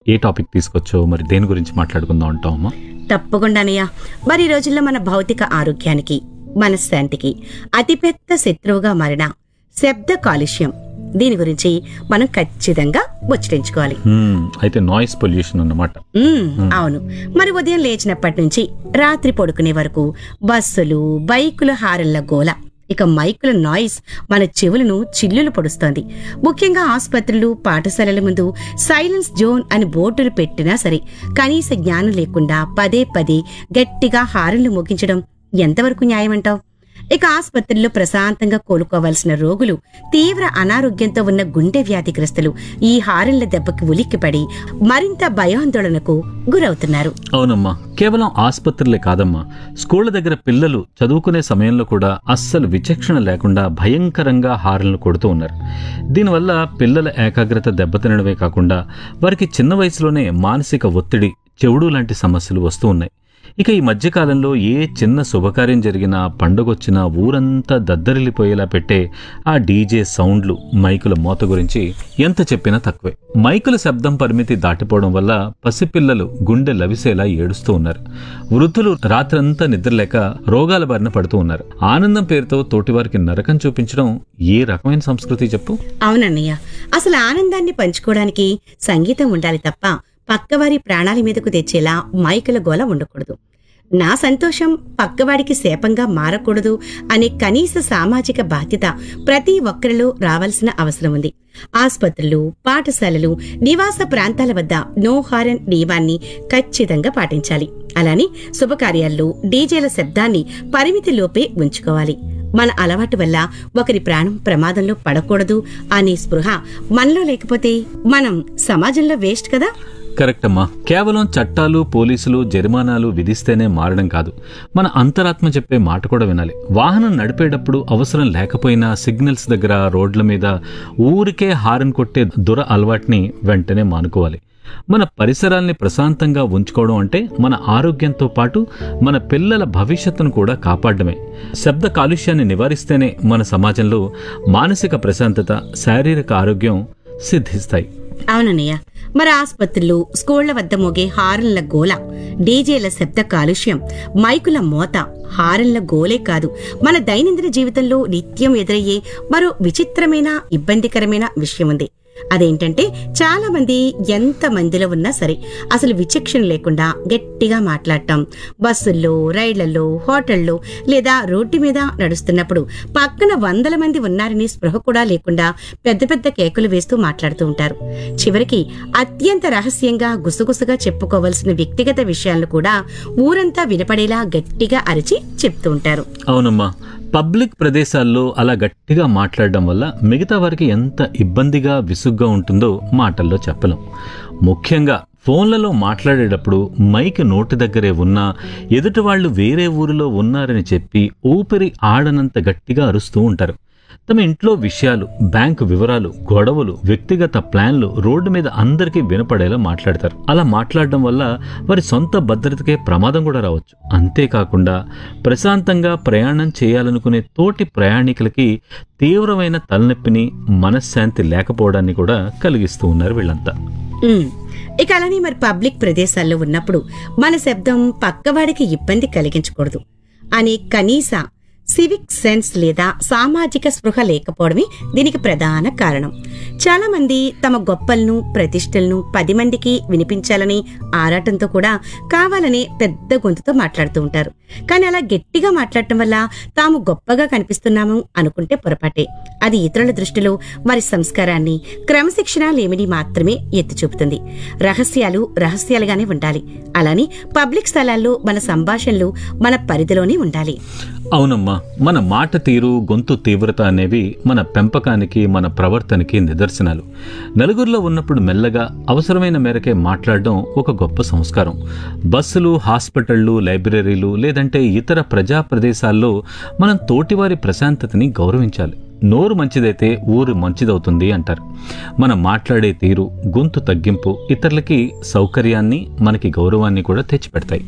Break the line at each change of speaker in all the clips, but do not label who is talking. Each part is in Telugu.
ఏ టాపిక్ తీసుకొచ్చో మరి దేని గురించి మాట్లాడుకుందాం అంటావమ్మా
తప్పకుండానయ్యా మరి ఈ రోజుల్లో మన భౌతిక ఆరోగ్యానికి మనశ్శాంతికి అతిపెద్ద శత్రువుగా మారిన శబ్ద కాలుష్యం దీని గురించి మనం ఖచ్చితంగా ముచ్చటించుకోవాలి
హ్మ్, అయితే నాయిస్ పొల్యూషన్ అన్నమాట
మ్మ్, అవును మరి ఉదయం లేచినప్పటి నుంచి రాత్రి పడుకునే వరకు బస్సులు బైకుల హారన్ల గోల ఇక మైకుల నాయిస్ మన చెవులను చిల్లులు పొడుస్తోంది ముఖ్యంగా ఆసుపత్రులు పాఠశాలల ముందు సైలెన్స్ జోన్ అని బోర్డులు పెట్టినా సరే కనీస జ్ఞానం లేకుండా పదే పదే గట్టిగా హారన్లు మోగించడం ఎంతవరకు న్యాయమంటావు ఇక ఆసుపత్రుల్లో ప్రశాంతంగా కోలుకోవాల్సిన రోగులు తీవ్ర అనారోగ్యంతో ఉన్న గుండె వ్యాధిగ్రస్తులు ఈ హారన్ల దెబ్బకి ఉలిక్కిపడి మరింత భయాందోళనకు గురవుతున్నారు
అవునమ్మా కేవలం ఆసుపత్రులే కాదమ్మా స్కూళ్ల దగ్గర పిల్లలు చదువుకునే సమయంలో కూడా అస్సలు విచక్షణ లేకుండా భయంకరంగా హారన్లు కొడుతూ ఉన్నారు దీనివల్ల పిల్లల ఏకాగ్రత దెబ్బతినడమే కాకుండా వారికి చిన్న వయసులోనే మానసిక ఒత్తిడి చెవుడు లాంటి సమస్యలు వస్తూ ఉన్నాయి ఇక ఈ మధ్యకాలంలో ఏ చిన్న శుభకార్యం జరిగినా పండగొచ్చినా ఊరంతా దద్దరిల్లిపోయేలా పెట్టే ఆ డీజే సౌండ్లు మైకుల మోత గురించి ఎంత చెప్పినా తక్కువే మైకుల శబ్దం పరిమితి దాటిపోవడం వల్ల పసిపిల్లలు గుండె లవిసేలా ఏడుస్తూ ఉన్నారు వృద్ధులు రాత్రంతా నిద్రలేక రోగాల బారిన పడుతూ ఉన్నారు ఆనందం పేరుతో తోటివారికి నరకం చూపించడం ఏ రకమైన సంస్కృతి చెప్పు
అవునన్నయ్య అసలు ఆనందాన్ని పంచుకోవడానికి సంగీతం ఉండాలి తప్ప పక్కవారి ప్రాణాల మీదకు తెచ్చేలా మైకుల గోల ఉండకూడదు నా సంతోషం పక్కవాడికి శాపంగా మారకూడదు అనే కనీస సామాజిక బాధ్యత ప్రతి ఒక్కరిలో రావాల్సిన అవసరం ఉంది ఆసుపత్రులు పాఠశాలలు నివాస ప్రాంతాల వద్ద నో హారన్ నియమాన్ని ఖచ్చితంగా పాటించాలి అలానే శుభకార్యాల్లో డీజేల శబ్దాన్ని పరిమితిలోపే ఉంచుకోవాలి మన అలవాటు వల్ల ఒకరి ప్రాణం ప్రమాదంలో పడకూడదు అనే స్పృహ మనలో లేకపోతే మనం సమాజంలో వేస్ట్ కదా
కరెక్ట్ అమ్మా కేవలం చట్టాలు పోలీసులు జరిమానాలు విధిస్తేనే మారడం కాదు మన అంతరాత్మ చెప్పే మాట కూడా వినాలి వాహనం నడిపేటప్పుడు అవసరం లేకపోయినా సిగ్నల్స్ దగ్గర రోడ్ల మీద ఊరికే హారన్ కొట్టే దుర అలవాటుని వెంటనే మానుకోవాలి మన పరిసరాల్ని ప్రశాంతంగా ఉంచుకోవడం అంటే మన ఆరోగ్యంతో పాటు మన పిల్లల భవిష్యత్తును కూడా కాపాడడమే శబ్ద కాలుష్యాన్ని నివారిస్తేనే మన సమాజంలో మానసిక ప్రశాంతత శారీరక ఆరోగ్యం సిద్ధిస్తాయి
అవునన్నయ్య మరి ఆసుపత్రులు స్కూళ్ల వద్ద మోగే హారన్ల గోల డీజేల శబ్ద కాలుష్యం మైకుల మోత హారన్ల గోలే కాదు మన దైనందిన జీవితంలో నిత్యం ఎదురయ్యే మరో విచిత్రమైన ఇబ్బందికరమైన విషయం ఉంది అదేంటంటే చాలా మంది ఎంత మందిలో ఉన్నా సరే అసలు విచక్షణ లేకుండా గట్టిగా మాట్లాడటం బస్సుల్లో రైళ్లలో హోటల్లో లేదా రోడ్డు మీద నడుస్తున్నప్పుడు పక్కన వందల మంది ఉన్నారని స్పృహ కూడా లేకుండా పెద్ద పెద్ద కేకులు వేస్తూ మాట్లాడుతూ ఉంటారు చివరికి అత్యంత రహస్యంగా గుసగుసగా చెప్పుకోవలసిన వ్యక్తిగత విషయాలను కూడా ఊరంతా వినపడేలా గట్టిగా అరిచి చెప్తూ ఉంటారు
అవునమ్మా పబ్లిక్ ప్రదేశాల్లో అలా గట్టిగా మాట్లాడడం వల్ల మిగతా వారికి ఎంత ఇబ్బందిగా విసుగ్గా ఉంటుందో మాటల్లో చెప్పలేం ముఖ్యంగా ఫోన్లలో మాట్లాడేటప్పుడు మైక్ నోటి దగ్గరే ఉన్నా ఎదుటి వాళ్ళు వేరే ఊరిలో ఉన్నారని చెప్పి ఊపిరి ఆడనంత గట్టిగా అరుస్తూ ఉంటారు తమ ఇంట్లో విషయాలు బ్యాంకు వివరాలు గొడవలు వ్యక్తిగత ప్లాన్లు రోడ్డు మీద అందరికీ వినపడేలా మాట్లాడతారు అలా మాట్లాడడం వల్ల వారి సొంత భద్రతకే ప్రమాదం కూడా రావచ్చు అంతేకాకుండా ప్రశాంతంగా ప్రయాణం చేయాలనుకునే తోటి ప్రయాణికులకి తీవ్రమైన తలనొప్పిని మనశ్శాంతి లేకపోవడాన్ని కూడా కలిగిస్తూ ఉన్నారు వీళ్ళంతా
ఉమ్. ఇక అలానే మరి పబ్లిక్ ప్రదేశాల్లో ఉన్నప్పుడు మన శబ్దం పక్కవాడికి ఇబ్బంది కలిగించకూడదు అనే కనీస సివిక్ సెన్స్ లేదా సామాజిక స్పృహ లేకపోవడమే దీనికి ప్రధాన కారణం చాలా మంది తమ గొప్పలను ప్రతిష్టలను పది మందికి వినిపించాలని ఆరాటంతో కూడా కావాలనే పెద్ద గొంతుతో మాట్లాడుతూ ఉంటారు కానీ అలా గట్టిగా మాట్లాడటం వల్ల తాము గొప్పగా కనిపిస్తున్నాము అనుకుంటే పొరపాటే అది ఇతరుల దృష్టిలో వారి సంస్కారాన్ని క్రమశిక్షణ లేమిని మాత్రమే ఎత్తి చూపుతుంది రహస్యాలు రహస్యాలుగానే ఉండాలి అలానే పబ్లిక్ స్థలాల్లో మన సంభాషణలు మన పరిధిలోనే ఉండాలి
అవునమ్మా మన మాట తీరు గొంతు తీవ్రత అనేవి మన పెంపకానికి మన ప్రవర్తనకి నిదర్శనాలు నలుగురిలో ఉన్నప్పుడు మెల్లగా అవసరమైన మేరకే మాట్లాడడం ఒక గొప్ప సంస్కారం బస్సులు హాస్పిటళ్లు లైబ్రరీలు లేదంటే ఇతర ప్రజా ప్రదేశాల్లో మనం తోటివారి ప్రశాంతతని గౌరవించాలి నోరు మంచిదైతే ఊరు మంచిదవుతుంది అంటారు మనం మాట్లాడే తీరు గొంతు తగ్గింపు ఇతరులకి సౌకర్యాన్ని మనకి గౌరవాన్ని కూడా తెచ్చిపెడతాయి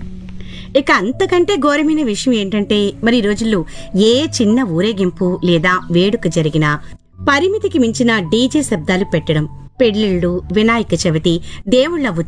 ఇక అంతకంటే ఘోరమైన విషయం ఏంటంటే మరి ఈ రోజుల్లో ఏ చిన్న ఊరేగింపు లేదా వేడుక జరిగినా పరిమితికి మించిన డీజే శబ్దాలు పెట్టడం పెళ్లిళ్ళు వినాయక చవితి దేవుళ్ల